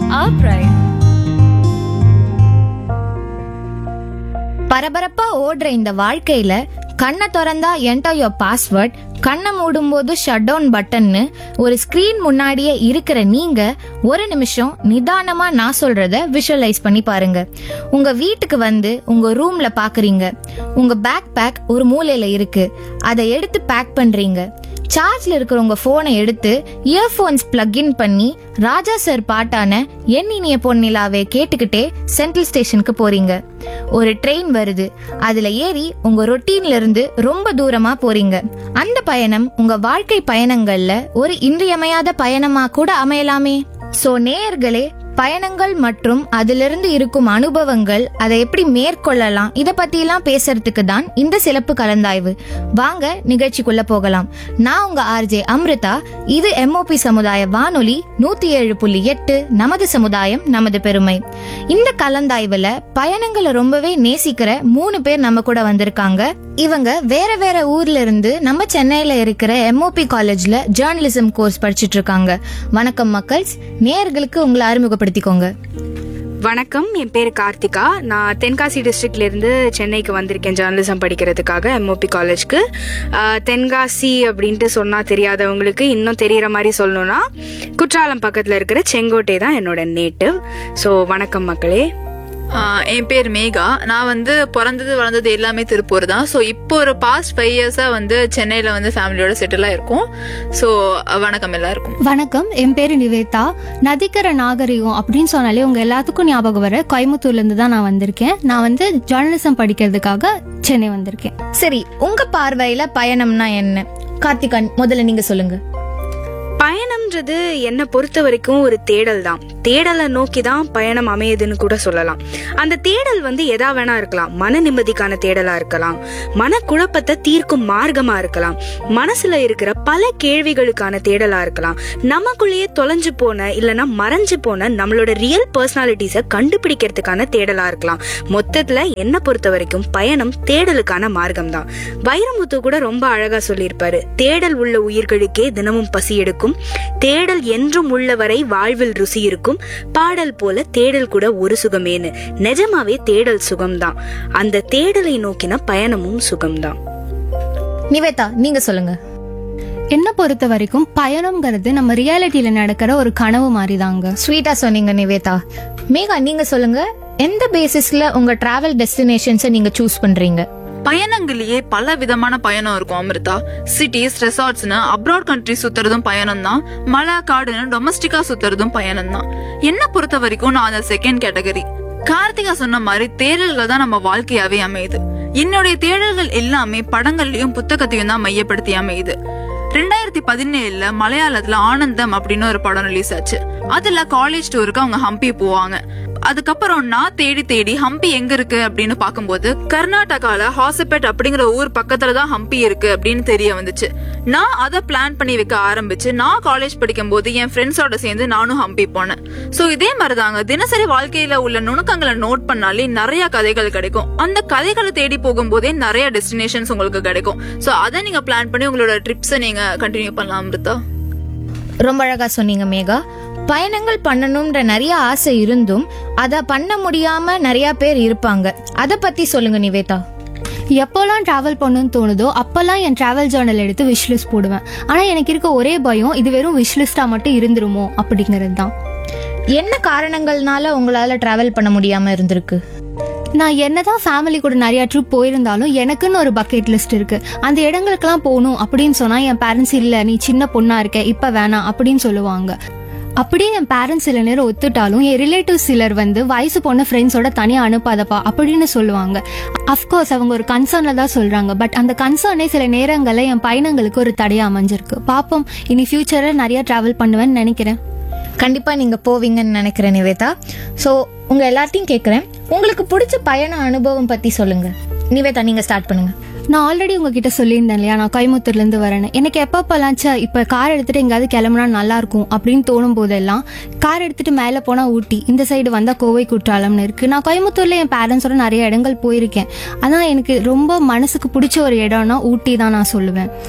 Upright. பரபரப்பா ஓடுற இந்த வாழ்க்கையில கண்ணை திறந்தா என்டர் யோர் பாஸ்வேர்ட் கண்ணை மூடும்போது ஷட் டவுன் பட்டன்னு ஒரு ஸ்கிரீன் முன்னாடியே இருக்கிற நீங்க ஒரு நிமிஷம் நிதானமா நான் சொல்றத விஷுவலைஸ் பண்ணி பாருங்க உங்க வீட்டுக்கு வந்து உங்க ரூம்ல பாக்குறீங்க உங்க பேக் பேக் ஒரு மூலையில இருக்கு அதை எடுத்து பேக் பண்றீங்க சார்ஜ்ல இருக்கிற உங்க போனை எடுத்து இயர்போன்ஸ் பிளக் இன் பண்ணி ராஜா சார் பாட்டான என் இனிய பொன்னிலாவே கேட்டுக்கிட்டே சென்ட்ரல் ஸ்டேஷனுக்கு போறீங்க ஒரு ட்ரெயின் வருது அதுல ஏறி உங்க ரொட்டீன்ல இருந்து ரொம்ப தூரமா போறீங்க அந்த பயணம் உங்க வாழ்க்கை பயணங்கள்ல ஒரு இன்றியமையாத பயணமா கூட அமையலாமே சோ நேயர்களே பயணங்கள் மற்றும் அதிலிருந்து இருக்கும் அனுபவங்கள் அதை எப்படி மேற்கொள்ளலாம் இத பத்தி எல்லாம் பேசுறதுக்கு தான் இந்த சிறப்பு கலந்தாய்வு வாங்க நிகழ்ச்சிக்குள்ள போகலாம் நான் உங்க ஆர்ஜே அம்ரிதா இது எம்ஓபி சமுதாய வானொலி நூத்தி ஏழு புள்ளி எட்டு நமது சமுதாயம் நமது பெருமை இந்த கலந்தாய்வுல பயணங்களை ரொம்பவே நேசிக்கிற மூணு பேர் நம்ம கூட வந்திருக்காங்க இவங்க வேற வேற ஊர்ல இருந்து நம்ம சென்னையில இருக்கிற எம்ஓபி காலேஜ்ல ஜேர்னலிசம் கோர்ஸ் படிச்சிட்டு இருக்காங்க வணக்கம் மக்கள்ஸ் நேயர்களுக்கு உங்களை அறிமுகப்படுத்திக்கோங்க வணக்கம் என் பேர் கார்த்திகா நான் தென்காசி டிஸ்ட்ரிக்ட்ல இருந்து சென்னைக்கு வந்திருக்கேன் ஜேர்னலிசம் படிக்கிறதுக்காக எம்ஓபி காலேஜ்க்கு ஆஹ், தென்காசி அப்படின்ட்டு சொன்னா தெரியாதவங்களுக்கு இன்னும் தெரியற மாதிரி சொல்லணும்னா குற்றாலம் பக்கத்துல இருக்கிற செங்கோட்டை தான் என்னோட நேட்டிவ் ஸோ வணக்கம் மக்களே ஆஹ் என் பேர் மேகா நான் வந்து பிறந்தது வளர்ந்தது எல்லாமே திருப்பூர் தான் ஸோ இப்போ ஒரு பாஸ்ட் ஃபைவ் இயர்ஸாக வந்து சென்னையில் வந்து ஃபேமிலியோட செட்டில் ஆயிருக்கும் ஸோ வணக்கம் எல்லாருக்கும் வணக்கம் என் பேரு நிவேதா நதிக்கர நாகரிகம் அப்படின்னு சொன்னாலே உங்க எல்லாத்துக்கும் ஞாபகம் வர கோயம்புத்தூர்ல இருந்து தான் நான் வந்திருக்கேன் நான் வந்து ஜேர்னலிசம் படிக்கிறதுக்காக சென்னை வந்திருக்கேன் சரி உங்க பார்வையில பயணம்னா என்ன கார்த்திகா முதல்ல நீங்க சொல்லுங்க பயணம்ன்றது என்னை பொறுத்த வரைக்கும் ஒரு தேடல் தான் தேடலை நோக்கி தான் பயணம் அமையுதுன்னு கூட சொல்லலாம் அந்த தேடல் வந்து எதா வேணா இருக்கலாம் மன நிம்மதிக்கான தேடலா இருக்கலாம் மனக்குழப்பத்தை தீர்க்கும் மார்க்கமா இருக்கலாம் மனசுல இருக்கிற பல கேள்விகளுக்கான தேடலா இருக்கலாம் நமக்குள்ளேயே தொலைஞ்சு போன இல்லைன்னா மறைஞ்சு போன நம்மளோட ரியல் பர்சனாலிட்டிஸை கண்டுபிடிக்கிறதுக்கான தேடலா இருக்கலாம் மொத்தத்துல என்னை பொறுத்த வரைக்கும் பயணம் தேடலுக்கான மார்க்கம் தான் வைரமுத்து கூட ரொம்ப அழகா சொல்லியிருப்பாரு தேடல் உள்ள உயிர்களுக்கே தினமும் பசி எடுக்கும் தேடல் என்றும் உள்ளவரை வாழ்வில் ருசி இருக்கும் பாடல் போல தேடல் கூட ஒரு சுகமேனு நிஜமாவே தேடல் சுகம்தான் அந்த தேடலை நோக்கின பயணமும் சுகம்தான் நிவேதா நீங்க சொல்லுங்க என்ன பொறுத்த வரைக்கும் பயணம்ங்கிறது நம்ம ரியாலிட்டியில நடக்கிற ஒரு கனவு மாதிரி தாங்க ஸ்வீட்டா சொன்னீங்க நிவேதா மேகா நீங்க சொல்லுங்க எந்த பேசிஸ்ல உங்க டிராவல் டெஸ்டினேஷன்ஸை நீங்க சூஸ் பண்றீங்க பயணங்களையே பல விதமான பயணம் இருக்கும் அமிர்தா சிட்டிஸ் ரெசார்ட்ஸ்னு அப்ராட் கண்ட்ரி சுத்துறதும் பயணம் தான் மலை காடுன்னு டொமஸ்டிக்கா சுத்துறதும் பயணம் தான் என்ன பொறுத்த வரைக்கும் நான் அந்த செகண்ட் கேட்டகரி கார்த்திகா சொன்ன மாதிரி தேடல்கள் தான் நம்ம வாழ்க்கையாவே அமையுது என்னுடைய தேடல்கள் எல்லாமே படங்கள்லயும் புத்தகத்தையும் தான் மையப்படுத்தி அமையுது ரெண்டாயிரத்தி பதினேழுல மலையாளத்துல ஆனந்தம் அப்படின்னு ஒரு படம் ரிலீஸ் ஆச்சு அதுல காலேஜ் டூருக்கு அவங்க ஹம்பி போவாங்க அதுக்கப்புறம் நான் தேடி தேடி ஹம்பி எங்க இருக்கு அப்படின்னு பார்க்கும்போது கர்நாடகால ஹாசிபேட் அப்படிங்கிற ஊர் பக்கத்துல தான் ஹம்பி இருக்கு அப்படின்னு தெரிய வந்துச்சு நான் அதை பிளான் பண்ணி வைக்க ஆரம்பிச்சு நான் காலேஜ் படிக்கும் போது என் ஃப்ரெண்ட்ஸோட சேர்ந்து நானும் ஹம்பி போனேன் சோ இதே மாதிரிதாங்க தினசரி வாழ்க்கையில உள்ள நுணுக்கங்களை நோட் பண்ணாலே நிறைய கதைகள் கிடைக்கும் அந்த கதைகளை தேடி போகும்போதே நிறைய டெஸ்டினேஷன்ஸ் உங்களுக்கு கிடைக்கும் சோ அதை நீங்க பிளான் பண்ணி உங்களோட ட்ரிப்ஸை நீங்க கண்டினியூ பண்ணலாம் அமிர்தா ரொம்ப அழகா சொன்னீங்க மேகா பயணங்கள் பண்ணணும்ன்ற நிறைய ஆசை இருந்தும் அத பண்ண முடியாம நிறைய பேர் இருப்பாங்க அத பத்தி சொல்லுங்க நிவேதா எப்போல்லாம் டிராவல் பண்ணணும்னு தோணுதோ அப்போல்லாம் என் டிராவல் ஜேர்னல் எடுத்து விஷ்லிஸ்ட் போடுவேன் ஆனா எனக்கு இருக்க ஒரே பயம் இது வெறும் விஷ்லிஸ்டா மட்டும் இருந்துருமோ அப்படிங்கிறது தான் என்ன காரணங்கள்னால உங்களால டிராவல் பண்ண முடியாம இருந்திருக்கு நான் என்னதான் ஃபேமிலி கூட நிறைய ட்ரிப் போயிருந்தாலும் எனக்குன்னு ஒரு பக்கெட் லிஸ்ட் இருக்கு அந்த இடங்களுக்கெல்லாம் போகணும் அப்படின்னு சொன்னா என் பேரண்ட்ஸ் இல்ல நீ சின்ன பொண்ணா இருக்க இப்ப வேணாம் அப்படின்னு சொல்லுவாங்க அப்படியே என் பேரண்ட்ஸ் சில நேரம் ஒத்துட்டாலும் என் ரிலேட்டிவ்ஸ் சிலர் வந்து வயசு பொண்ணு ஃப்ரெண்ட்ஸோட தனியா அனுப்பாதப்பா அப்படின்னு சொல்லுவாங்க அஃப்கோர்ஸ் அவங்க ஒரு கன்சர்ன்ல தான் சொல்றாங்க பட் அந்த கன்சர்னே சில நேரங்கள்ல என் பயணங்களுக்கு ஒரு தடையா அமைஞ்சிருக்கு பாப்போம் இனி ஃபியூச்சர்ல நிறைய டிராவல் பண்ணுவேன்னு நினைக்கிறேன் கண்டிப்பா நீங்க போவீங்கன்னு நினைக்கிறேன் நிவேதா சோ உங்க எல்லாத்தையும் கேக்குறேன் உங்களுக்கு பிடிச்ச பயண அனுபவம் பத்தி சொல்லுங்க நிவேதா நீங்க ஸ்டார்ட் பண்ணுங்க நான் ஆல்ரெடி உங்ககிட்ட சொல்லியிருந்தேன் இல்லையா நான் கோயம்புத்தூர்ல இருந்து வரேன்னு எனக்கு எப்பப்பெல்லாம் ச்சே இப்ப கார் எடுத்துட்டு எங்கேயாவது கிளம்புனா நல்லா இருக்கும் அப்படின்னு தோணும் போதெல்லாம் கார் எடுத்துட்டு மேலே போனா ஊட்டி இந்த சைடு வந்தா கோவை குற்றாலம்னு இருக்கு நான் கோயம்புத்தூர்ல என் பேரண்ட்ஸோட நிறைய இடங்கள் போயிருக்கேன் ஆனா எனக்கு ரொம்ப மனசுக்கு பிடிச்ச ஒரு இடம்னா ஊட்டி தான் நான் சொல்லுவேன்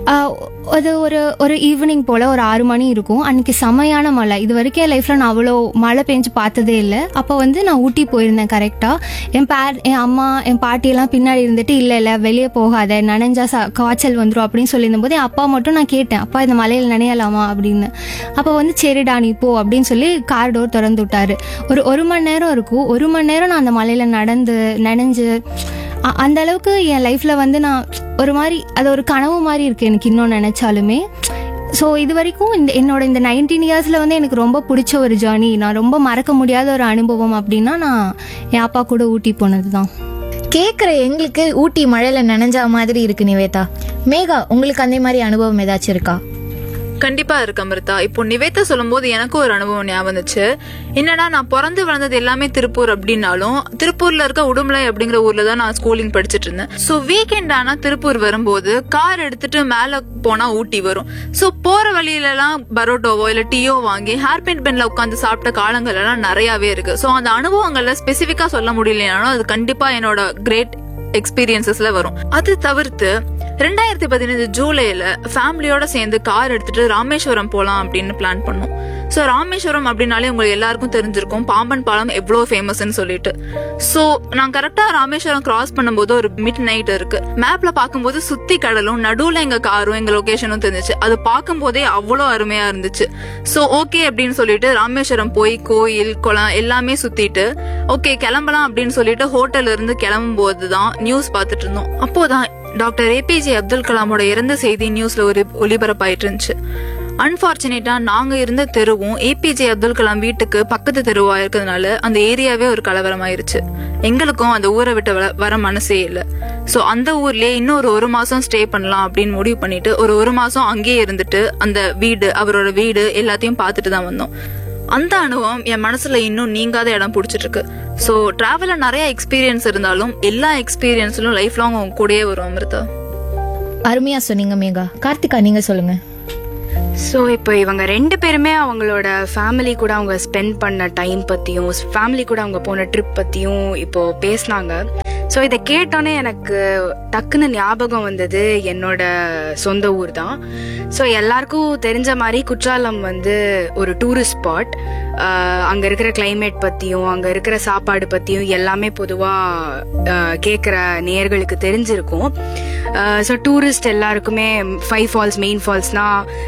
ஆஹ் அது ஒரு ஒரு ஈவினிங் போல் ஒரு ஆறு மணி இருக்கும் அன்னைக்கு செமையான மழை இது வரைக்கும் என் லைஃப்பில் நான் அவ்வளோ மழை பெஞ்சு பார்த்ததே இல்லை அப்போ வந்து நான் ஊட்டி போயிருந்தேன் கரெக்டாக என் பேர் என் அம்மா என் பாட்டியெல்லாம் பின்னாடி இருந்துட்டு இல்லை இல்லை வெளியே போகாத நனைஞ்சா ச காய்ச்சல் வந்துடும் அப்படின்னு சொல்லியிருந்தபோது என் அப்பா மட்டும் நான் கேட்டேன் அப்பா இந்த மலையில் நனையலாமா அப்படின்னு அப்போ வந்து சரிடா நீ போ அப்படின்னு சொல்லி கார் டோர் திறந்து விட்டாரு ஒரு ஒரு மணி நேரம் இருக்கும் ஒரு மணி நேரம் நான் அந்த மலையில் நடந்து நனைஞ்சு அ- அந்த அளவுக்கு என் லைஃப்ல வந்து நான் ஒரு மாதிரி அது ஒரு கனவு மாதிரி இருக்கு எனக்கு இன்னும் நினைச்சாலுமே ஸோ இது வரைக்கும் இந்த என்னோட இந்த நைன்டீன் இயர்ஸ்ல வந்து எனக்கு ரொம்ப பிடிச்ச ஒரு ஜேர்னி நான் ரொம்ப மறக்க முடியாத ஒரு அனுபவம் அப்படின்னா நான் என் அப்பா கூட ஊட்டி போனது தான் கேக்குற எங்களுக்கு ஊட்டி மழையில நனைஞ்சா மாதிரி இருக்கு நிவேதா மேகா உங்களுக்கு அந்த மாதிரி அனுபவம் ஏதாச்சும் இருக்கா கண்டிப்பா இருக்கு அமிர்தா இப்போ நிவேதா சொல்லும்போது எனக்கும் ஒரு அனுபவம் ஞாபகம் வந்துச்சு என்னன்னா நான் பிறந்து வளர்ந்தது எல்லாமே திருப்பூர் அப்படின்னாலும் திருப்பூர்ல இருக்க உடுமலை அப்படிங்கிற ஊர்ல தான் நான் ஸ்கூலிங் படிச்சிட்டு இருந்தேன் சோ வீக்கெண்ட் ஆனா திருப்பூர் வரும்போது கார் எடுத்துட்டு மேல போனா ஊட்டி வரும் சோ போற வழியில எல்லாம் பரோட்டோவோ இல்ல டீயோ வாங்கி ஹேர் பின் பென்ல உட்காந்து சாப்பிட்ட காலங்கள் எல்லாம் நிறையவே இருக்கு சோ அந்த அனுபவங்கள்ல ஸ்பெசிபிக்கா சொல்ல முடியலனாலும் அது கண்டிப்பா என்னோட கிரேட் எக்ஸ்பீரியன்சஸ்ல வரும் அது தவிர்த்து ரெண்டாயிரத்தி பதினஞ்சு ஜூலைல ஃபேமிலியோட சேர்ந்து கார் எடுத்துட்டு ராமேஸ்வரம் போலாம் அப்படின்னு பிளான் பண்ணோம் சோ ராமேஸ்வரம் அப்படின்னாலே உங்களுக்கு எல்லாருக்கும் தெரிஞ்சிருக்கும் பாம்பன் பாலம் எவ்வளவு ஃபேமஸ்னு சொல்லிட்டு சோ நான் கரெக்டா ராமேஸ்வரம் கிராஸ் பண்ணும்போது ஒரு மிட் நைட் இருக்கு மேப்ல பார்க்கும்போது சுத்தி கடலும் நடுவுல எங்க காரும் எங்க லொகேஷனும் தெரிஞ்சுச்சு அது பார்க்கும்போதே அவ்வளோ அருமையா இருந்துச்சு சோ ஓகே அப்படின்னு சொல்லிட்டு ராமேஸ்வரம் போய் கோயில் குளம் எல்லாமே சுத்திட்டு ஓகே கிளம்பலாம் அப்படின்னு சொல்லிட்டு ஹோட்டல்ல இருந்து கிளம்பும் போதுதான் நியூஸ் பார்த்துட்டு இருந்தோம் அப்போதான் டாக்டர் ஏபிஜே அப்துல் கலாமோட இறந்த செய்தி நியூஸ்ல ஒரு ஒளிபரப்பாயிட்டு இருந்துச்சு அன்பார்ச்சுனேட்டா நாங்க இருந்த தெருவும் ஏபிஜே அப்துல் கலாம் வீட்டுக்கு பக்கத்து தெருவா இருக்கிறதுனால அந்த ஏரியாவே ஒரு கலவரமாயிருச்சு எங்களுக்கும் அந்த ஊரை விட்டு வர- வர மனசே இல்ல சோ அந்த ஊர்லயே இன்னும் ஒரு ஒரு மாசம் ஸ்டே பண்ணலாம் அப்படின்னு முடிவு பண்ணிட்டு ஒரு ஒரு மாசம் அங்கேயே இருந்துட்டு அந்த வீடு அவரோட வீடு எல்லாத்தையும் பார்த்துட்டு தான் வந்தோம் அந்த அனுபவம் என் மனசுல இன்னும் நீங்காத இடம் பிடிச்சிட்டு இருக்கு சோ டிராவல்ல நிறைய எக்ஸ்பீரியன்ஸ் இருந்தாலும் எல்லா எக்ஸ்பீரியன்ஸ்லும் லைஃப் லாங் உங்க கூடயே வரும் அமிர்தா அருமையா சொன்னீங்க மேகா கார்த்திகா நீங்க சொல்லுங்க ஸோ இப்போ இவங்க ரெண்டு பேருமே அவங்களோட ஃபேமிலி கூட அவங்க ஸ்பெண்ட் பண்ண டைம் பற்றியும் ஃபேமிலி கூட அவங்க போன ட்ரிப் பற்றியும் இப்போ பேசினாங்க ஸோ இதை கேட்டோன்னே எனக்கு டக்குன்னு ஞாபகம் வந்தது என்னோட சொந்த ஊர் தான் ஸோ எல்லாருக்கும் தெரிஞ்ச மாதிரி குற்றாலம் வந்து ஒரு டூரிஸ்ட் ஸ்பாட் அங்கே இருக்கிற climate பற்றியும் அங்கே இருக்கிற சாப்பாடு பற்றியும் எல்லாமே பொதுவாக கேட்குற நேயர்களுக்கு தெரிஞ்சிருக்கும் ஸோ டூரிஸ்ட் எல்லாருக்குமே ஃபைவ் ஃபால்ஸ் மெயின் ஃபால்ஸ்னா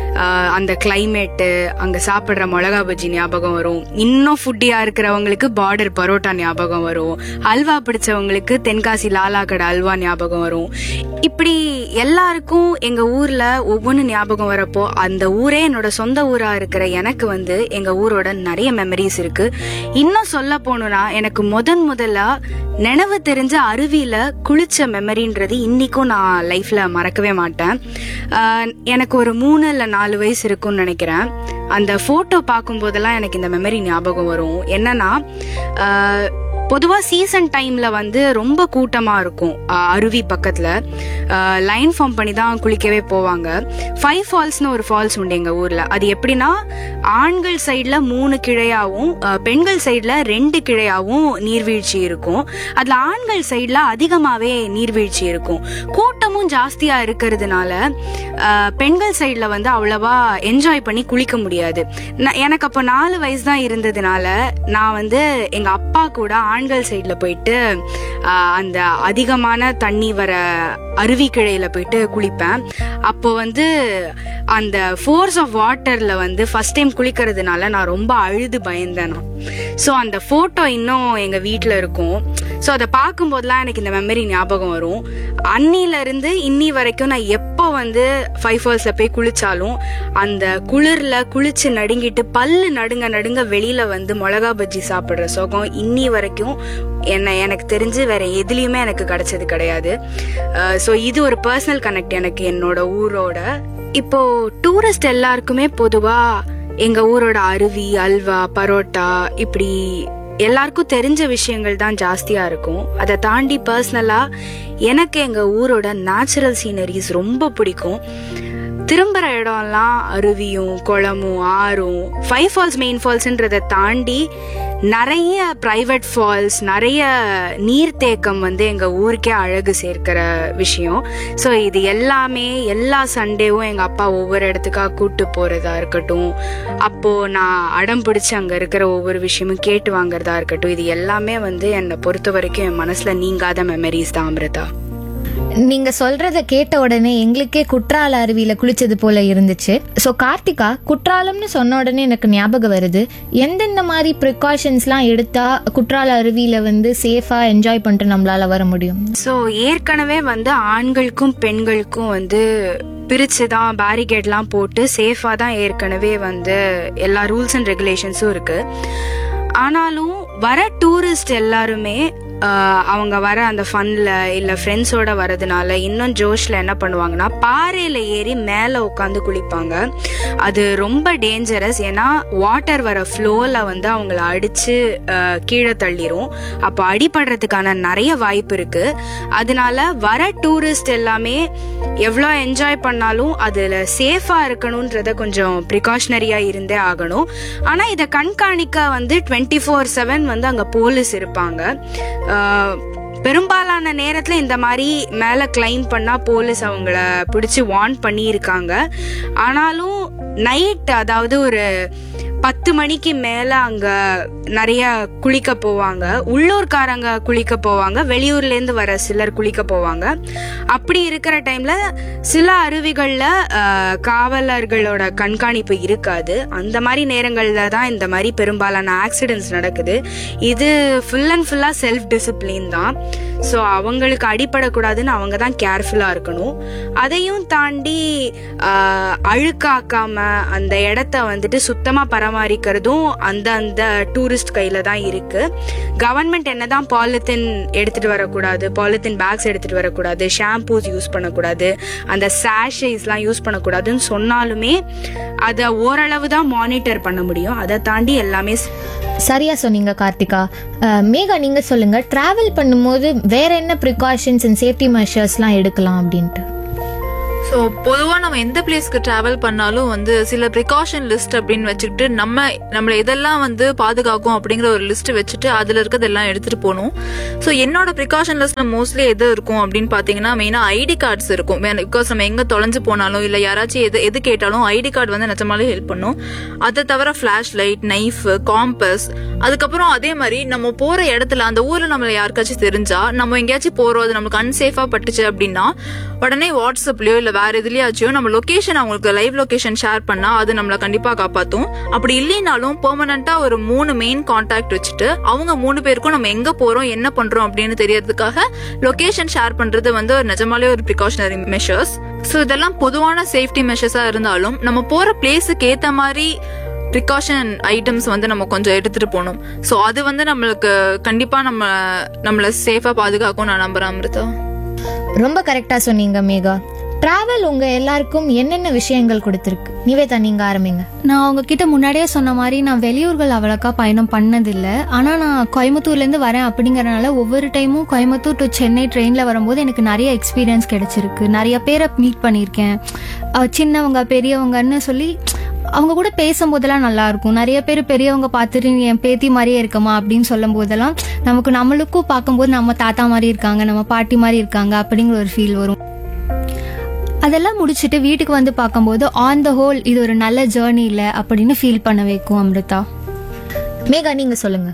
அந்த கிளைமேட்டு அங்கே சாப்பிட்ற மிளகா பஜ்ஜி ஞாபகம் வரும் இன்னும் ஃபுட்டியாக இருக்கிறவங்களுக்கு பார்டர் பரோட்டா ஞாபகம் வரும் அல்வா பிடிச்சவங்களுக்கு தென்காசி லாலா கடை அல்வா ஞாபகம் வரும் இப்படி எல்லாருக்கும் எங்கள் ஊரில் ஒவ்வொன்று ஞாபகம் வரப்போ அந்த ஊரே என்னோட சொந்த ஊராக இருக்கிற எனக்கு வந்து எங்கள் ஊரோட நிறைய மெமரிஸ் இருக்கு இன்னும் சொல்ல போனோம்னா எனக்கு முதன் முதலா நினைவு தெரிஞ்ச அருவியில குளிச்ச மெமரின்றது இன்னிக்கும் நான் லைஃப்ல மறக்கவே மாட்டேன் ஆஹ் எனக்கு ஒரு மூணு இல்ல நாலு வயசு இருக்கும்னு நினைக்கிறேன் அந்த போட்டோ பார்க்கும்போதெல்லாம் எனக்கு இந்த மெமரி ஞாபகம் வரும் என்னன்னா ஆஹ் பொதுவா சீசன் டைம்ல வந்து ரொம்ப கூட்டமா இருக்கும் ஆஹ் அருவி பக்கத்துல லைன் ஃபார்ம் பண்ணி தான் குளிக்கவே போவாங்க ஃபைவ் ஃபால்ஸ்னு ஒரு ஃபால்ஸ் உண்டு எங்க ஊர்ல அது எப்படின்னா ஆண்கள் சைடுல மூணு கிளையாவும் ஆஹ் பெண்கள் சைடுல ரெண்டு கிளையாவும் நீர்வீழ்ச்சி இருக்கும் அதுல ஆண்கள் சைடுல அதிகமாவே நீர்வீழ்ச்சி இருக்கும் கூட்டமும் ஜாஸ்தியா இருக்கிறதுனால ஆஹ் பெண்கள் சைடுல வந்து அவ்வளவா என்ஜாய் பண்ணி குளிக்க முடியாது நான் எனக்கு அப்போ நாலு வயசு தான் இருந்ததுனால நான் வந்து எங்க அப்பா கூட ஆண்கள் சைடுல போயிட்டு ஆஹ் அந்த அதிகமான தண்ணி வர அருவி கிளையில போயிட்டு குளிப்பேன் அப்போ வந்து அந்த ஃபோர்ஸ் ஆஃப் வாட்டர்ல வந்து ஃபர்ஸ்ட் டைம் குளிக்கிறதுனால நான் ரொம்ப அழுது பயந்தேன் நான் ஸோ அந்த ஃபோட்டோ இன்னும் எங்கள் வீட்டில் இருக்கும் ஸோ அதை பார்க்கும்போதெல்லாம் எனக்கு இந்த மெமரி ஞாபகம் வரும் அன்னில இருந்து இன்னி வரைக்கும் நான் எப்போ வந்து ஃபைவ் ஃபால்ஸில் போய் குளிச்சாலும் அந்த குளிரில் குளிச்சு நடுங்கிட்டு பல்லு நடுங்க நடுங்க வெளியில வந்து மிளகா பஜ்ஜி சாப்பிட்ற சுகம் இன்னி வரைக்கும் என்ன எனக்கு தெரிஞ்சு வேற எதுலேயுமே எனக்கு கிடைச்சது கிடையாது ஸோ இது ஒரு பர்சனல் கனெக்ட் எனக்கு என்னோட ஊரோட இப்போ டூரிஸ்ட் எல்லாருக்குமே பொதுவா எங்க ஊரோட அருவி அல்வா பரோட்டா இப்படி எல்லாருக்கும் தெரிஞ்ச விஷயங்கள் தான் ஜாஸ்தியா இருக்கும் அதை தாண்டி பர்சனலா எனக்கு எங்க ஊரோட நேச்சுரல் சீனரிஸ் ரொம்ப பிடிக்கும் திரும்புற இடம்லாம் அருவியும் குளமும் ஆறும் ஃபைவ் ஃபால்ஸ் மெயின் ஃபால்ஸ்ன்றதை தாண்டி நிறைய பிரைவேட் ஃபால்ஸ் நிறைய நீர்த்தேக்கம் வந்து எங்கள் ஊருக்கே அழகு சேர்க்கிற விஷயம் ஸோ இது எல்லாமே எல்லா சண்டேவும் எங்கள் அப்பா ஒவ்வொரு இடத்துக்கா கூட்டு போகிறதா இருக்கட்டும் அப்போது நான் அடம் பிடிச்சி அங்கே இருக்கிற ஒவ்வொரு விஷயமும் கேட்டு வாங்குறதா இருக்கட்டும் இது எல்லாமே வந்து என்னை பொறுத்த வரைக்கும் என் மனசில் நீங்காத மெமரிஸ் தான் அமிர்தா நீங்க சொல்றத கேட்ட உடனே எங்களுக்கே குற்றால அருவியில குளிச்சது போல இருந்துச்சு சோ கார்த்திகா குற்றாலம்னு சொன்ன உடனே எனக்கு ஞாபகம் வருது எந்தெந்த மாதிரி ப்ரிகாஷன்ஸ்லாம் எடுத்தா குற்றால அருவியில வந்து சேஃபா என்ஜாய் பண்ணிட்டு நம்மளால வர முடியும் ஸோ ஏற்கனவே வந்து ஆண்களுக்கும் பெண்களுக்கும் வந்து பிரித்து தான் பேரிகேட்லாம் போட்டு சேஃபாக தான் ஏற்கனவே வந்து எல்லா ரூல்ஸ் அண்ட் ரெகுலேஷன்ஸும் இருக்குது ஆனாலும் வர டூரிஸ்ட் எல்லாருமே ஆஹ், அவங்க வர அந்த ஃபன்ல இல்லை ஃப்ரெண்ட்ஸோட வரதுனால இன்னும் ஜோஷில் என்ன பண்ணுவாங்கன்னா பாறையில் ஏறி மேலே உட்காந்து குளிப்பாங்க அது ரொம்ப டேஞ்சரஸ் ஏன்னா வாட்டர் வர ஃப்ளோவில் வந்து அவங்கள அடித்து கீழே தள்ளிரும் அப்போ அடிபடுறதுக்கான நிறைய வாய்ப்பு இருக்கு அதனால வர டூரிஸ்ட் எல்லாமே எவ்வளோ என்ஜாய் பண்ணாலும் அதில் சேஃபாக இருக்கணுன்றத கொஞ்சம் ப்ரிகாஷனரியாக இருந்தே ஆகணும் ஆனால் இதை கண்காணிக்க வந்து டுவெண்ட்டி ஃபோர் செவன் வந்து அங்கே போலீஸ் இருப்பாங்க ஆஹ், பெரும்பாலான நேரத்தில் இந்த மாதிரி மேலே கிளைம் பண்ணால் போலீஸ் அவங்கள பிடிச்சி வார்ன் பண்ணியிருக்காங்க ஆனாலும் நைட் அதாவது ஒரு பத்து மணிக்கு மேலே அங்கே நிறைய குளிக்க போவாங்க உள்ளூர்காரங்க குளிக்க போவாங்க வெளியூர்லேருந்து வர சிலர் குளிக்க போவாங்க அப்படி இருக்கிற டைமில் சில அருவிகளில் காவலர்களோட கண்காணிப்பு இருக்காது அந்த மாதிரி நேரங்களில் தான் இந்த மாதிரி பெரும்பாலான ஆக்சிடென்ட்ஸ் நடக்குது இது ஃபுல் அண்ட் ஃபுல்லாக செல்ஃப் டிசிப்ளின் தான் ஸோ அவங்களுக்கு அடிபடக்கூடாதுன்னு அவங்க தான் கேர்ஃபுல்லாக இருக்கணும் அதையும் தாண்டி ஆஹ், அழுக்காக்காம அந்த இடத்த வந்துட்டு சுத்தமாக பராமரிக்கிறதும் அந்த அந்த டூரிஸ்ட் கையில் தான் இருக்கு கவர்மெண்ட் என்னதான் பாலித்தீன் எடுத்துட்டு வரக்கூடாது பாலித்தீன் பேக்ஸ் எடுத்துட்டு வரக்கூடாது ஷாம்பூஸ் யூஸ் பண்ணக்கூடாது அந்த சாஷேஸ்லாம் யூஸ் பண்ணக்கூடாதுன்னு சொன்னாலுமே அதை ஓரளவு தான் மானிட்டர் பண்ண முடியும் அதை தாண்டி எல்லாமே சரியா சொன்னீங்க கார்த்திகா அஹ், மேகா நீங்க சொல்லுங்க டிராவல் பண்ணும்போது வேற என்ன ப்ரிகாஷன்ஸ் அண்ட் சேஃப்டி மெஷர்ஸ்லாம் எடுக்கலாம் அப்படின்ட்டு ஸோ பொதுவாக நம்ம எந்த பிளேஸ்க்கு ட்ராவல் பண்ணாலும் வந்து சில ப்ரிகாஷன் லிஸ்ட் அப்படின்னு வச்சுக்கிட்டு நம்ம நம்மளை எதெல்லாம் வந்து பாதுகாக்கும் அப்படிங்கிற ஒரு லிஸ்ட் வச்சுட்டு அதில் இருக்கிறதெல்லாம் எடுத்துகிட்டு போகணும் ஸோ என்னோட ப்ரிகாஷன் லிஸ்ட்ல மோஸ்ட்லி எது இருக்கும் அப்படின்னு பார்த்தீங்கன்னா மெயினாக ஐடி கார்ட்ஸ் இருக்கும் பிகாஸ் நம்ம எங்கே தொலைஞ்சு போனாலும் இல்லை யாராச்சும் எது எது கேட்டாலும் ஐடி கார்டு வந்து நிஜமாலே ஹெல்ப் பண்ணும் அதை தவிர ஃப்ளாஷ் லைட் நைஃப் காம்பஸ் அதுக்கப்புறம் அதே மாதிரி நம்ம போகிற இடத்துல அந்த ஊரில் நம்மளை யாருக்காச்சும் தெரிஞ்சா நம்ம எங்கேயாச்சும் போகிறோம் அது நம்மளுக்கு அன்சேஃபாக பட்டுச்சு அப்படின்னா உடனே வாட்ஸ்அப்லயோ இல்ல வேற எதுலயாச்சும் நம்ம லொகேஷன் அவங்களுக்கு லைவ் லொகேஷன் ஷேர் பண்ணா அது நம்மள கண்டிப்பா காப்பாத்தும் அப்படி இல்லைனாலும் பெர்மனண்டா ஒரு மூணு மெயின் கான்டாக்ட் வச்சுட்டு அவங்க மூணு பேருக்கும் நம்ம எங்க போறோம் என்ன பண்றோம் அப்படின்னு தெரியறதுக்காக லொகேஷன் ஷேர் பண்றது வந்து ஒரு நிஜமாலே ஒரு ப்ரிகாஷனரி மெஷர்ஸ் ஸோ இதெல்லாம் பொதுவான சேஃப்டி மெஷர்ஸா இருந்தாலும் நம்ம போற பிளேஸுக்கு ஏத்த மாதிரி ப்ரிகாஷன் ஐட்டம்ஸ் வந்து நம்ம கொஞ்சம் எடுத்துட்டு போகணும் ஸோ அது வந்து நம்மளுக்கு கண்டிப்பா நம்ம நம்மள சேஃபா பாதுகாக்கும் நான் நம்புறேன் அமிர்தா ரொம்ப கரெக்டா சொன்னீங்க மேகா டிராவல் உங்க எல்லாருக்கும் என்னென்ன விஷயங்கள் கொடுத்துருக்கு நிவேதா நீங்க ஆரம்பிங்க நான் உங்ககிட்ட முன்னாடியே சொன்ன மாதிரி நான் வெளியூர்கள் அவ்வளோக்கா பயணம் பண்ணதில்லை ஆனால் நான் கோயம்புத்தூர்லேருந்து வரேன் அப்படிங்கறனால ஒவ்வொரு டைமும் கோயம்புத்தூர் டு சென்னை ட்ரெயினில் வரும்போது எனக்கு நிறைய எக்ஸ்பீரியன்ஸ் கிடைச்சிருக்கு நிறைய பேரை மீட் பண்ணியிருக்கேன் அஹ் சின்னவங்க பெரியவங்கன்னு சொல்லி அவங்க கூட பேசும்போதெல்லாம் நல்லா இருக்கும் நிறைய பேர் பெரியவங்க பார்த்துட்டு நீ என் பேத்தி மாதிரியே இருக்கமா அப்படின்னு சொல்லும் போதெல்லாம் நமக்கு நம்மளுக்கும் பார்க்கும்போது நம்ம தாத்தா மாதிரி இருக்காங்க நம்ம பாட்டி மாதிரி இருக்காங்க அப்படிங்கிற ஒரு ஃபீல் வரும் அதெல்லாம் முடிச்சுட்டு வீட்டுக்கு வந்து பார்க்கும்போது ஆன் த ஹோல் இது ஒரு நல்ல ஜேர்னி இல்லை அப்படின்னு ஃபீல் பண்ண வைக்கும் அமிர்தா மேகா நீங்க சொல்லுங்க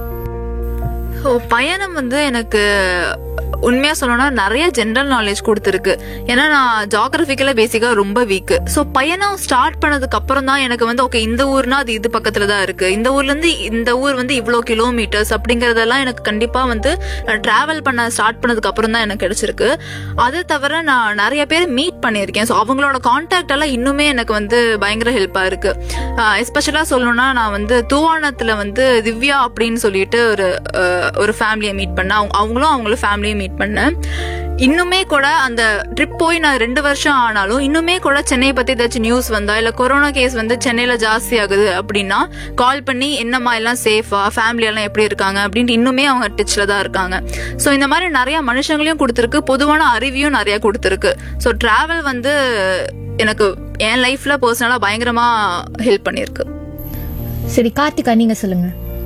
ஸோ பயணம் வந்து எனக்கு உண்மையா சொல்லணும்னா நிறைய ஜென்ரல் நாலேஜ் கொடுத்துருக்கு ஏன்னா நான் ஜாகிரபிக்கல பேசிக்கா ரொம்ப வீக் ஸோ பயணம் ஸ்டார்ட் பண்ணதுக்கு அப்புறம் தான் எனக்கு வந்து ஓகே இந்த ஊர்னா அது இது பக்கத்துல தான் இருக்கு இந்த ஊர்ல இருந்து இந்த ஊர் வந்து இவ்வளோ கிலோமீட்டர்ஸ் அப்படிங்கறதெல்லாம் எனக்கு கண்டிப்பா வந்து நான் டிராவல் பண்ண ஸ்டார்ட் பண்ணதுக்கு அப்புறம் தான் எனக்கு கிடைச்சிருக்கு அது தவிர நான் நிறைய பேர் மீட் பண்ணியிருக்கேன் ஸோ அவங்களோட கான்டாக்ட் எல்லாம் இன்னுமே எனக்கு வந்து பயங்கர ஹெல்ப்பா இருக்கு எஸ்பெஷலா சொல்லணும்னா நான் வந்து தூவானத்துல வந்து திவ்யா அப்படின்னு சொல்லிட்டு ஒரு அஹ், ஒரு ஃபேமிலியை மீட் பண்ணேன் அவங்க- அவங்களும் அவங்களும் ஃபேமிலியை மீட் பண்ணேன் இன்னுமே கூட அந்த ட்ரிப் போய் நான் ரெண்டு வருஷம் ஆனாலும் இன்னுமே கூட சென்னையை பத்தி ஏதாச்சும் நியூஸ் வந்தா இல்ல கொரோனா கேஸ் வந்து சென்னையில ஜாஸ்தி ஆகுது அப்படின்னா கால் பண்ணி என்னம்மா எல்லாம் சேஃபா ஃபேமிலி எல்லாம் எப்படி இருக்காங்க அப்படின்ட்டு இன்னுமே அவங்க டிச்ல தான் இருக்காங்க ஸோ இந்த மாதிரி நிறைய மனுஷங்களையும் கொடுத்துருக்கு பொதுவான அறிவியும் நிறைய கொடுத்துருக்கு ஸோ டிராவல் வந்து எனக்கு என் லைஃப்ல பர்சனலா பயங்கரமா ஹெல்ப் பண்ணிருக்கு சரி கார்த்திகா நீங்க சொல்லுங்க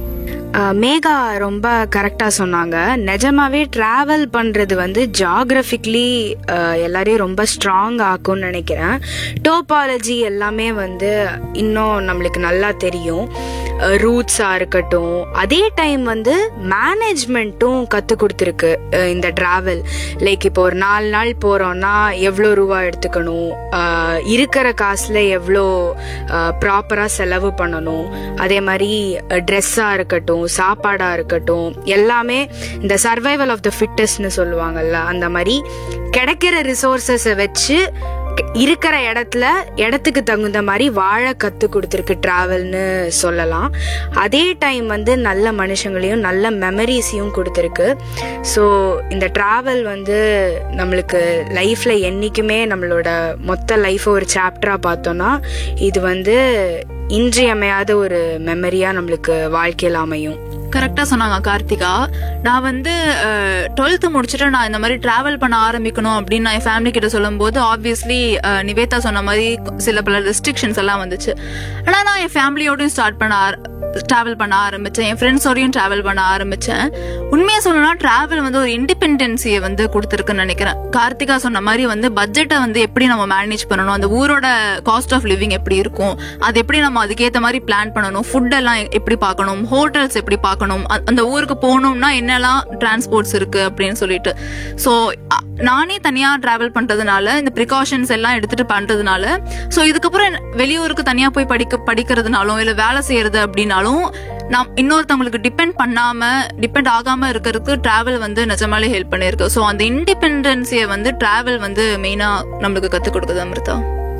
அஹ், மேகா ரொம்ப கரெக்டாக சொன்னாங்க நிஜமாவே ட்ராவல் பண்ணுறது வந்து ஜாகிரபிக்லி எல்லாரையும் ரொம்ப ஸ்ட்ராங் ஆக்கும்னு நினைக்கிறேன் டோபாலஜி எல்லாமே வந்து இன்னும் நம்மளுக்கு நல்லா தெரியும் ரூட்ஸாக இருக்கட்டும் அதே டைம் வந்து மேனேஜ்மெண்ட்டும் கற்றுக் கொடுத்துருக்கு அஹ், இந்த ட்ராவல் லைக் இப்போ ஒரு நாலு நாள் போகிறோம்னா எவ்வளோ ரூபா எடுத்துக்கணும் அஹ், இருக்கிற காசில் எவ்வளோ ப்ராப்பராக செலவு பண்ணணும் அதே மாதிரி ட்ரெஸ்ஸாக இருக்கட்டும் சாப்பாடாக இருக்கட்டும் எல்லாமே இந்த சர்வைவல் ஆஃப் த ஃபிட்டஸ்ட்னு சொல்லுவாங்கல்ல அந்த மாதிரி கிடைக்கிற ரிசோர்ஸஸை வச்சு இருக்கிற இடத்துல இடத்துக்கு தகுந்த மாதிரி வாழ கத்து கொடுத்துருக்கு டிராவல்னு சொல்லலாம் அதே டைம் வந்து நல்ல மனுஷங்களையும் நல்ல மெமரிஸையும் கொடுத்துருக்கு ஸோ இந்த டிராவல் வந்து நம்மளுக்கு லைஃப்ல என்னைக்குமே நம்மளோட மொத்த லைஃப்பை ஒரு சாப்டரா பார்த்தோம்னா இது வந்து இன்றியமையாத ஒரு மெமரியா நம்மளுக்கு வாழ்க்கையில் அமையும் கரெக்டா சொன்னாங்க கார்த்திகா நான் வந்து டுவெல்த் முடிச்சுட்டு நான் இந்த மாதிரி டிராவல் பண்ண ஆரம்பிக்கணும் அப்படின்னு நான் என் ஃபேமிலி கிட்ட சொல்லும்போது ஆப்வியஸ்லி நிவேதா சொன்ன மாதிரி சில பல ரெஸ்ட்ரிக்ஷன்ஸ் எல்லாம் வந்துச்சு ஆனா நான் என் ஃபேமிலியோடயும் ஸ்டார்ட் பண்ண டிராவல் பண்ண ஆரம்பிச்சேன் என் ஃப்ரெண்ட்ஸோடையும் டிராவல் பண்ண ஆரம்பிச்சேன் உண்மையா சொல்லணும்னா டிராவல் வந்து ஒரு இண்டிபெண்டன்சியை வந்து கொடுத்துருக்குன்னு நினைக்கிறேன் கார்த்திகா சொன்ன மாதிரி வந்து பட்ஜெட்டை வந்து எப்படி நம்ம மேனேஜ் பண்ணணும் அந்த ஊரோட காஸ்ட் ஆஃப் லிவிங் எப்படி இருக்கும் அது எப்படி நம்ம அதுக்கேற்ற மாதிரி பிளான் பண்ணணும் ஃபுட் எல்லாம் எப்படி பார்க்கணும் ஹோட்டல்ஸ் எப்படி பார்க்கணும் அ- அந்த ஊருக்கு போகணும்னா என்னெல்லாம் டிரான்ஸ்போர்ட்ஸ் இருக்கு அப்படின்னு சொல்லிட்டு ஸோ நானே தனியா டிராவல் பண்றதுனால இந்த ப்ரிகாஷன்ஸ் எல்லாம் எடுத்துட்டு பண்றதுனால ஸோ இதுக்கப்புறம் என்ன- வெளியூருக்கு தனியா போய் படிக்க படிக்கிறதுனாலும் இல்ல வேலை செய்யறது அப்படின்னாலும் நாம் இன்னொருத்தவங்களுக்கு டிபெண்ட் பண்ணாம டிபெண்ட் ஆகாம இருக்கிறதுக்கு டிராவல் வந்து நிஜமாலே ஹெல்ப் பண்ணிருக்கு ஸோ அந்த இண்டிபெண்டன்சியை வந்து டிராவல் வந்து மெயினா நம்மளுக்கு கத்துக் கொடுக்குது அமிர்தா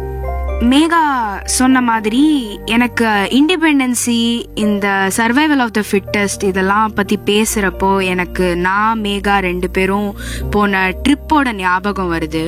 மேகா சொன்ன மாதிரி எனக்கு இண்டிபெண்டன்சி இந்த சர்வைவல் ஆஃப் த ஃபிட்டஸ்ட் இதெல்லாம் பற்றி பேசுகிறப்போ எனக்கு நான் மேகா ரெண்டு பேரும் போன ட்ரிப்போட ஞாபகம் வருது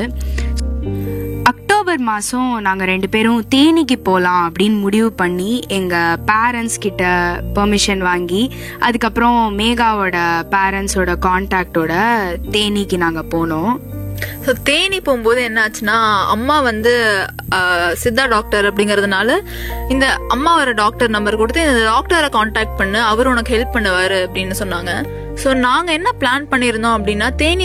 அக்டோபர் மாதம் நாங்கள் ரெண்டு பேரும் தேனிக்கு போகலாம் அப்படின்னு முடிவு பண்ணி எங்கள் பேரண்ட்ஸ் கிட்ட பெர்மிஷன் வாங்கி அதுக்கப்புறம் மேகாவோட பேரண்ட்ஸோட கான்டாக்டோட தேனிக்கு நாங்கள் போனோம் ஸோ தேனி போகும்போது என்ன ஆச்சுன்னா அம்மா வந்து ஆஹ், சித்தா டாக்டர் அப்படிங்கறதுனால இந்த அம்மா ஒரு டாக்டர் நம்பர் கொடுத்து இந்த டாக்டரை காண்டாக்ட் பண்ணு அவர் உனக்கு ஹெல்ப் பண்ணுவாரு அப்படின்னு சொன்னாங்க ஸோ நாங்க என்ன பிளான் பண்ணியிருந்தோம் அப்படின்னா தேனி